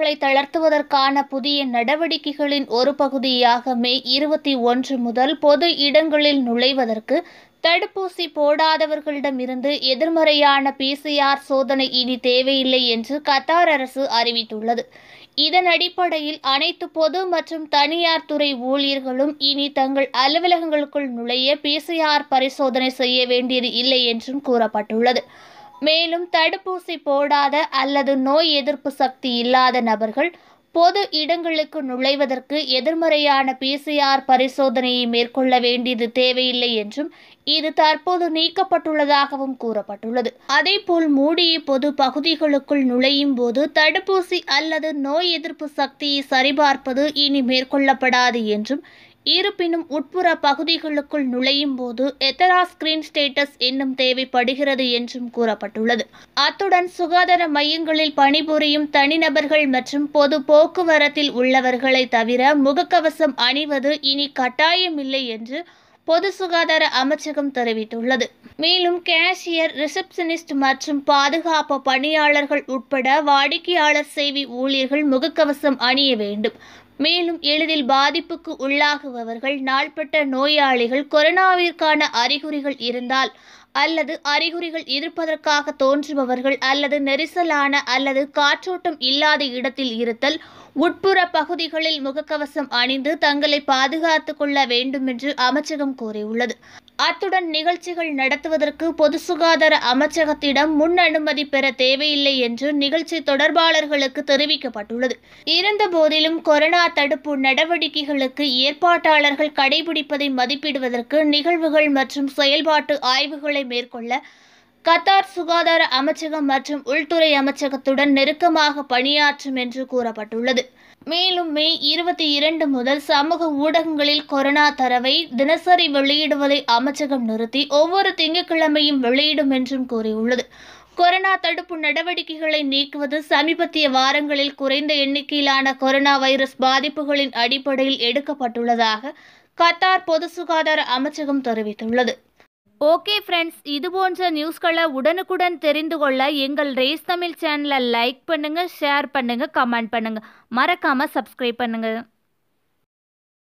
கட்டுப்பாடுகளை தளர்த்துவதற்கான புதிய நடவடிக்கைகளின் ஒரு பகுதியாக மே இருபத்தி ஒன்று முதல் பொது இடங்களில் நுழைவதற்கு தடுப்பூசி போடாதவர்களிடமிருந்து எதிர்மறையான பிசிஆர் சோதனை இனி தேவையில்லை என்று கத்தார் அரசு அறிவித்துள்ளது இதன் அடிப்படையில் அனைத்து பொது மற்றும் தனியார் துறை ஊழியர்களும் இனி தங்கள் அலுவலகங்களுக்குள் நுழைய பிசிஆர் பரிசோதனை செய்ய வேண்டியது இல்லை என்றும் கூறப்பட்டுள்ளது மேலும் தடுப்பூசி போடாத அல்லது நோய் எதிர்ப்பு சக்தி இல்லாத நபர்கள் பொது இடங்களுக்கு நுழைவதற்கு எதிர்மறையான பிசிஆர் பரிசோதனையை மேற்கொள்ள வேண்டியது தேவையில்லை என்றும் இது தற்போது நீக்கப்பட்டுள்ளதாகவும் கூறப்பட்டுள்ளது அதேபோல் மூடிய பொது பகுதிகளுக்குள் நுழையும் போது தடுப்பூசி அல்லது நோய் எதிர்ப்பு சக்தியை சரிபார்ப்பது இனி மேற்கொள்ளப்படாது என்றும் இருப்பினும் உட்புற பகுதிகளுக்குள் நுழையும் போது எத்தரா ஸ்கிரீன் ஸ்டேட்டஸ் என்னும் தேவைப்படுகிறது என்றும் கூறப்பட்டுள்ளது அத்துடன் சுகாதார மையங்களில் பணிபுரியும் தனிநபர்கள் மற்றும் பொது போக்குவரத்தில் உள்ளவர்களை தவிர முகக்கவசம் அணிவது இனி கட்டாயமில்லை என்று பொது சுகாதார அமைச்சகம் தெரிவித்துள்ளது மேலும் கேஷியர் ரிசப்ஷனிஸ்ட் மற்றும் பாதுகாப்பு பணியாளர்கள் உட்பட வாடிக்கையாளர் சேவை ஊழியர்கள் முகக்கவசம் அணிய வேண்டும் மேலும் எளிதில் பாதிப்புக்கு உள்ளாகுபவர்கள் நாள்பட்ட நோயாளிகள் கொரோனாவிற்கான அறிகுறிகள் இருந்தால் அல்லது அறிகுறிகள் இருப்பதற்காக தோன்றுபவர்கள் அல்லது நெரிசலான அல்லது காற்றோட்டம் இல்லாத இடத்தில் இருத்தல் உட்புற பகுதிகளில் முகக்கவசம் அணிந்து தங்களை பாதுகாத்துக் கொள்ள வேண்டும் என்று அமைச்சகம் கூறியுள்ளது அத்துடன் நிகழ்ச்சிகள் நடத்துவதற்கு பொது சுகாதார அமைச்சகத்திடம் முன் அனுமதி பெற தேவையில்லை என்று நிகழ்ச்சி தொடர்பாளர்களுக்கு தெரிவிக்கப்பட்டுள்ளது இருந்தபோதிலும் கொரோனா தடுப்பு நடவடிக்கைகளுக்கு ஏற்பாட்டாளர்கள் கடைபிடிப்பதை மதிப்பிடுவதற்கு நிகழ்வுகள் மற்றும் செயல்பாட்டு ஆய்வுகளை மேற்கொள்ள கத்தார் சுகாதார அமைச்சகம் மற்றும் உள்துறை அமைச்சகத்துடன் நெருக்கமாக பணியாற்றும் என்று கூறப்பட்டுள்ளது மேலும் மே இருபத்தி இரண்டு முதல் சமூக ஊடகங்களில் கொரோனா தரவை தினசரி வெளியிடுவதை அமைச்சகம் நிறுத்தி ஒவ்வொரு திங்கட்கிழமையும் வெளியிடும் என்றும் கூறியுள்ளது கொரோனா தடுப்பு நடவடிக்கைகளை நீக்குவது சமீபத்திய வாரங்களில் குறைந்த எண்ணிக்கையிலான கொரோனா வைரஸ் பாதிப்புகளின் அடிப்படையில் எடுக்கப்பட்டுள்ளதாக கத்தார் பொது சுகாதார அமைச்சகம் தெரிவித்துள்ளது ஓகே ஃப்ரெண்ட்ஸ் இது போன்ற நியூஸ்களை உடனுக்குடன் தெரிந்து கொள்ள எங்கள் ரேஸ் தமிழ் சேனலை லைக் பண்ணுங்கள் ஷேர் பண்ணுங்கள் கமெண்ட் பண்ணுங்கள் மறக்காமல் சப்ஸ்கிரைப் பண்ணுங்கள்